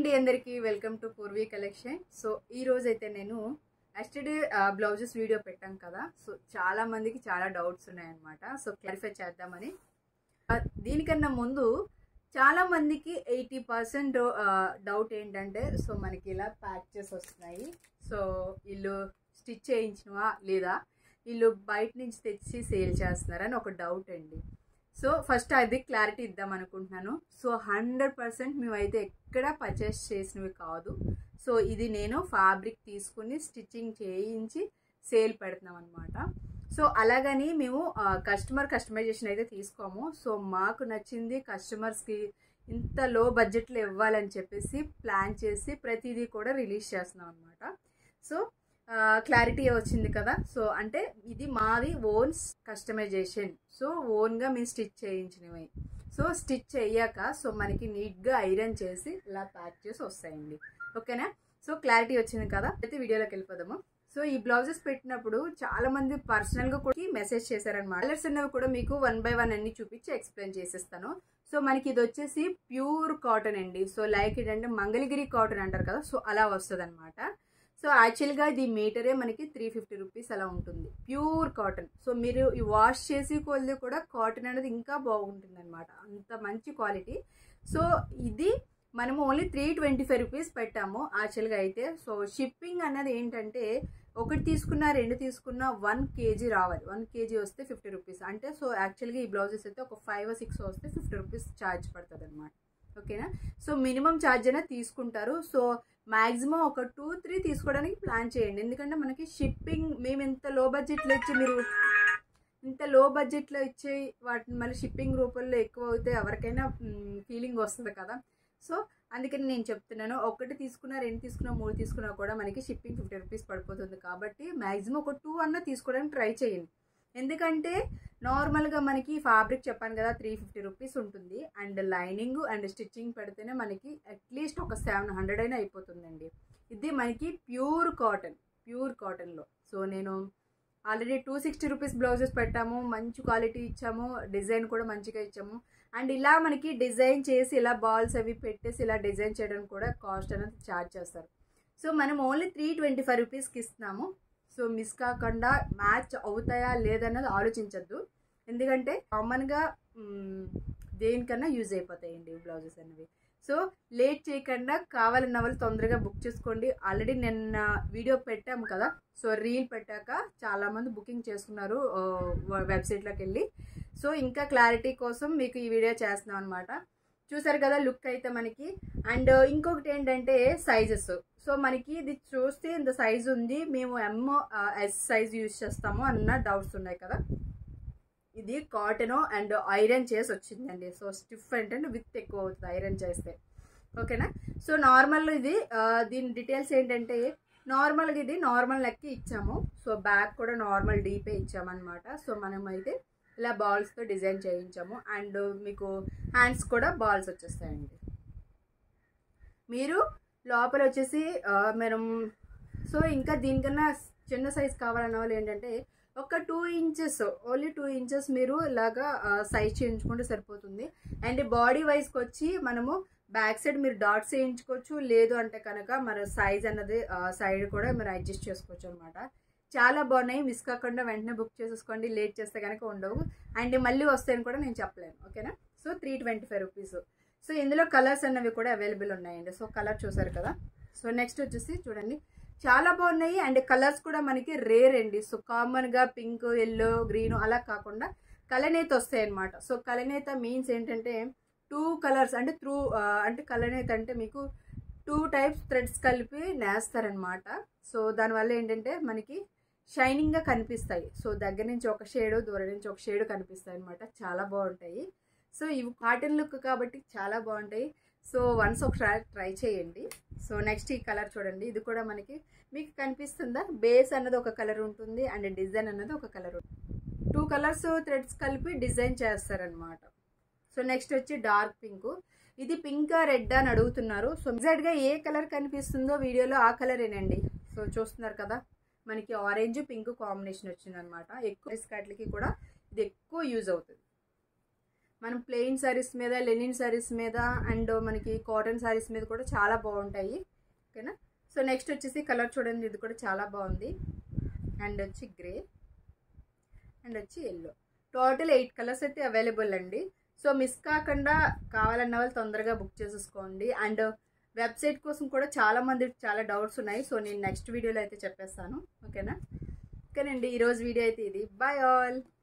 అండి అందరికీ welcome to Purvi collection so ఈ రోజు అయితే నేను ఎస్టర్డే బ్లౌజెస్ వీడియో పెట్టాం కదా సో చాలా మందికి చాలా డౌట్స్ ఉన్నాయన్నమాట సో క్లారిఫై చేద్దామని ఆ, దీనికన్నా ముందు చాలా మందికి ఎయిటీ పర్సెంట్ డౌట్ ఏంటంటే సో మనకి ఇలా ప్యాచెస్ వస్తున్నాయి సో వీళ్ళు స్టిచ్ చేయించినవా లేదా వీళ్ళు బయట నుంచి తెచ్చి సేల్ చేస్తున్నారని ఒక డౌట్ అండి సో ఫస్ట్ అది క్లారిటీ ఇద్దాం అనుకుంటున్నాను సో హండ్రెడ్ పర్సెంట్ మేమైతే ఎక్కడ పర్చేస్ చేసినవి కాదు సో ఇది నేను ఫ్యాబ్రిక్ తీసుకుని స్టిచ్చింగ్ చేయించి సేల్ పెడుతున్నాం అనమాట సో అలాగని మేము కస్టమర్ కస్టమైజేషన్ అయితే తీసుకోము సో మాకు నచ్చింది కస్టమర్స్కి ఇంత లో బడ్జెట్లో ఇవ్వాలని చెప్పేసి ప్లాన్ చేసి ప్రతిదీ కూడా రిలీజ్ చేస్తున్నాం అనమాట సో క్లారిటీ వచ్చింది కదా సో అంటే ఇది మాది ఓన్ కస్టమైజేషన్ సో ఓన్గా మేము స్టిచ్ చేయించినవి సో స్టిచ్ అయ్యాక సో మనకి నీట్గా ఐరన్ చేసి ఇలా ప్యాక్ చేసి వస్తాయండి ఓకేనా సో క్లారిటీ వచ్చింది కదా అయితే వీడియోలోకి వెళ్ళిపోదాము సో ఈ బ్లౌజెస్ పెట్టినప్పుడు చాలా మంది పర్సనల్గా కూడా మెసేజ్ చేశారనమాట కలర్స్ ఉన్నవి కూడా మీకు వన్ బై వన్ అన్ని చూపించి ఎక్స్ప్లెయిన్ చేసేస్తాను సో మనకి ఇది వచ్చేసి ప్యూర్ కాటన్ అండి సో లైక్ ఏంటంటే మంగళగిరి కాటన్ అంటారు కదా సో అలా వస్తుంది అనమాట సో యాక్చువల్గా ఇది మీటరే మనకి త్రీ ఫిఫ్టీ రూపీస్ అలా ఉంటుంది ప్యూర్ కాటన్ సో మీరు ఈ వాష్ చేసి కొలిది కూడా కాటన్ అనేది ఇంకా బాగుంటుంది అనమాట అంత మంచి క్వాలిటీ సో ఇది మనము only three twenty five rupees పెట్టాము యాక్చువల్గా అయితే సో షిప్పింగ్ అన్నది ఏంటంటే ఒకటి తీసుకున్న రెండు తీసుకున్న వన్ కేజీ రావాలి వన్ కేజీ వస్తే ఫిఫ్టీ రూపీస్ అంటే సో యాక్చువల్గా ఈ బ్లౌజెస్ అయితే ఒక ఫైవ్ సిక్స్ వస్తే ఫిఫ్టీ రూపీస్ ఛార్జ్ పడుతుంది అనమాట ఓకేనా సో మినిమం ఛార్జ్ అయినా తీసుకుంటారు సో మ్యాక్సిమం ఒక టూ త్రీ తీసుకోవడానికి ప్లాన్ చేయండి ఎందుకంటే మనకి షిప్పింగ్ మేము ఇంత లో బడ్జెట్లో ఇచ్చి మీరు ఇంత లో బడ్జెట్లో ఇచ్చే వాటిని మళ్ళీ షిప్పింగ్ రూపంలో ఎక్కువ అవుతే ఎవరికైనా ఫీలింగ్ వస్తుంది కదా సో అందుకని నేను చెప్తున్నాను ఒకటి తీసుకున్నా రెండు తీసుకున్నా మూడు తీసుకున్నా కూడా మనకి షిప్పింగ్ ఫిఫ్టీ రూపీస్ పడిపోతుంది కాబట్టి మ్యాక్సిమం ఒక టూ అన్న తీసుకోవడానికి ట్రై చేయండి ఎందుకంటే నార్మల్గా మనకి ఫ్యాబ్రిక్ చెప్పాను కదా త్రీ ఫిఫ్టీ రూపీస్ ఉంటుంది అండ్ లైనింగ్ అండ్ స్టిచ్చింగ్ పెడితేనే మనకి అట్లీస్ట్ ఒక సెవెన్ హండ్రెడ్ అయినా అయిపోతుందండి ఇది మనకి ప్యూర్ కాటన్ ప్యూర్ కాటన్లో సో నేను already two sixty rupees blouses పెట్టాము మంచి క్వాలిటీ ఇచ్చాము డిజైన్ కూడా మంచిగా ఇచ్చాము అండ్ ఇలా మనకి డిజైన్ చేసి ఇలా బాల్స్ అవి పెట్టేసి ఇలా డిజైన్ చేయడానికి కూడా కాస్ట్ అనేది ఛార్జ్ చేస్తారు సో మనం ఓన్లీ త్రీ ట్వంటీ ఫైవ్ రూపీస్కి ఇస్తున్నాము సో మిస్ కాకుండా మ్యాచ్ అవుతాయా లేదన్నది ఆలోచించద్దు ఎందుకంటే కామన్గా దేనికన్నా యూజ్ అయిపోతాయండి బ్లౌజెస్ అనేవి సో లేట్ చేయకుండా కావాలన్న వాళ్ళు తొందరగా బుక్ చేసుకోండి ఆల్రెడీ నిన్న వీడియో పెట్టాము కదా సో రీల్ పెట్టాక చాలామంది బుకింగ్ చేసుకున్నారు వెబ్సైట్లోకి వెళ్ళి సో ఇంకా క్లారిటీ కోసం మీకు ఈ వీడియో చేస్తున్నాం అనమాట చూసారు కదా లుక్ అయితే మనకి అండ్ ఇంకొకటి ఏంటంటే సైజెస్ సో మనకి ఇది చూస్తే ఇంత సైజ్ ఉంది మేము ఎమ్ ఎస్ సైజ్ యూజ్ చేస్తాము అన్న డౌట్స్ ఉన్నాయి కదా ఇది కాటన్ అండ్ ఐరన్ చేసి వచ్చిందండి సో స్టిఫ్ ఏంటంటే విత్ ఎక్కువ అవుతుంది ఐరన్ చేస్తే ఓకేనా సో నార్మల్ ఇది దీని డీటెయిల్స్ ఏంటంటే నార్మల్గా ఇది నార్మల్ నెక్కి ఇచ్చాము సో బ్యాక్ కూడా నార్మల్ డీపే ఇచ్చామన్నమాట సో మనం అయితే ఇలా బాల్స్తో డిజైన్ చేయించాము అండ్ మీకు హ్యాండ్స్ కూడా బాల్స్ వచ్చేస్తాయండి మీరు లోపల వచ్చేసి మనం సో ఇంకా దీనికన్నా చిన్న సైజ్ కావాలన్న వాళ్ళు ఏంటంటే ఒక two inches only two inches మీరు ఇలాగా సైజ్ చేయించుకుంటే సరిపోతుంది అండ్ బాడీ వైజ్కి వచ్చి మనము బ్యాక్ సైడ్ మీరు డాట్స్ వేయించుకోవచ్చు లేదు అంటే కనుక మన సైజ్ అన్నది సైడ్ కూడా మీరు అడ్జస్ట్ చేసుకోవచ్చు అనమాట చాలా బాగున్నాయి మిస్ కాకుండా వెంటనే బుక్ చేసేసుకోండి లేట్ చేస్తే కనుక ఉండవు అండ్ మళ్ళీ వస్తాయని కూడా నేను చెప్పలేను ఓకేనా so three twenty five rupees so ఇందులో కలర్స్ అన్నవి కూడా అవైలబుల్ ఉన్నాయండి సో కలర్ చూసారు కదా సో నెక్స్ట్ వచ్చేసి చూడండి చాలా బాగున్నాయి అండ్ కలర్స్ కూడా మనకి రేర్ అండి సో కామన్గా పింక్ ఎల్లో గ్రీన్ అలా కాకుండా కలనేత వస్తాయి అనమాట సో కలనేత మీన్స్ ఏంటంటే టూ కలర్స్ అంటే త్రూ అంటే కలనేత అంటే మీకు టూ టైప్స్ థ్రెడ్స్ కలిపి నేస్తారనమాట సో దానివల్ల ఏంటంటే మనకి షైనింగ్గా కనిపిస్తాయి సో దగ్గర నుంచి ఒక షేడ్ దూరం నుంచి ఒక షేడ్ కనిపిస్తాయి అనమాట చాలా బాగుంటాయి సో ఇవి కాటన్ లుక్ కాబట్టి చాలా బాగుంటాయి సో వన్స్ ఒకసారి ట్రై చేయండి సో నెక్స్ట్ ఈ కలర్ చూడండి ఇది కూడా మనకి మీకు కనిపిస్తుందా బేస్ అన్నది ఒక కలర్ ఉంటుంది అండ్ డిజైన్ అన్నది ఒక కలర్ ఉంటుంది టూ కలర్స్ థ్రెడ్స్ కలిపి డిజైన్ చేస్తారనమాట సో నెక్స్ట్ వచ్చి డార్క్ పింక్ ఇది పింక్ రెడ్ అని అడుగుతున్నారు సో ఎగ్జాక్ట్గా ఏ కలర్ కనిపిస్తుందో వీడియోలో ఆ కలరేనండి సో చూస్తున్నారు కదా మనకి ఆరెంజ్ పింక్ కాంబినేషన్ వచ్చిందనమాట ఎక్కువ స్కర్ట్లకి కూడా ఇది ఎక్కువ యూజ్ అవుతుంది మనం ప్లెయిన్ శారీస్ మీద లెనిన్ శారీస్ మీద అండ్ మనకి కాటన్ శారీస్ మీద కూడా చాలా బాగుంటాయి ఓకేనా సో నెక్స్ట్ వచ్చేసి కలర్ చూడండి ఇది కూడా చాలా బాగుంది అండ్ వచ్చి గ్రే అండ్ వచ్చి ఎల్లో టోటల్ ఎయిట్ కలర్స్ అయితే అవైలబుల్ అండి సో మిస్ కాకుండా కావాలన్న వాళ్ళు తొందరగా బుక్ చేసేసుకోండి అండ్ వెబ్సైట్ కోసం కూడా చాలా మంది చాలా డౌట్స్ ఉన్నాయి సో నేను నెక్స్ట్ వీడియోలో అయితే చెప్పేస్తాను ఓకేనా ఓకేనండి ఈరోజు వీడియో అయితే ఇది బాయ్ ఆల్